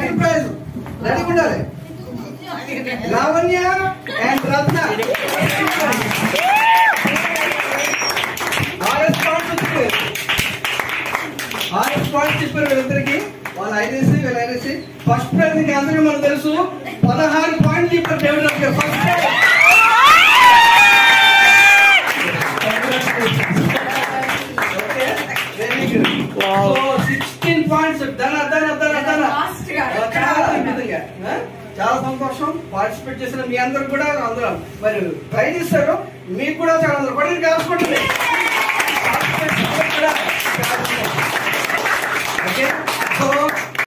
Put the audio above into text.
Second prize ready ఉండాలి Lavanya and Ratna R S points వచ్చింది R S points చెప్పారు వీళ్ళిద్దరికి వాళ్ళు ఐదేసి వీళ్ళు ఐదేసి ఫస్ట్ ప్రైజ్ ఇంకా అందరికీ మనకు తెలుసు పదహారు పాయింట్లు చెప్పారు డేవిడ్ రావు గారు first prize okay very good so sixteen points ధన ధన ధన ధన Fast గా. చాలా అద్భుతంగా ఆ? చాలా సంతోషం పార్టిసిపేట్ చేసిన మీ అందరు కూడా అందరం మరి ట్రై చేశారు మీకు కూడా చాలా అందరూ పడి కాల్చుకుంటుంది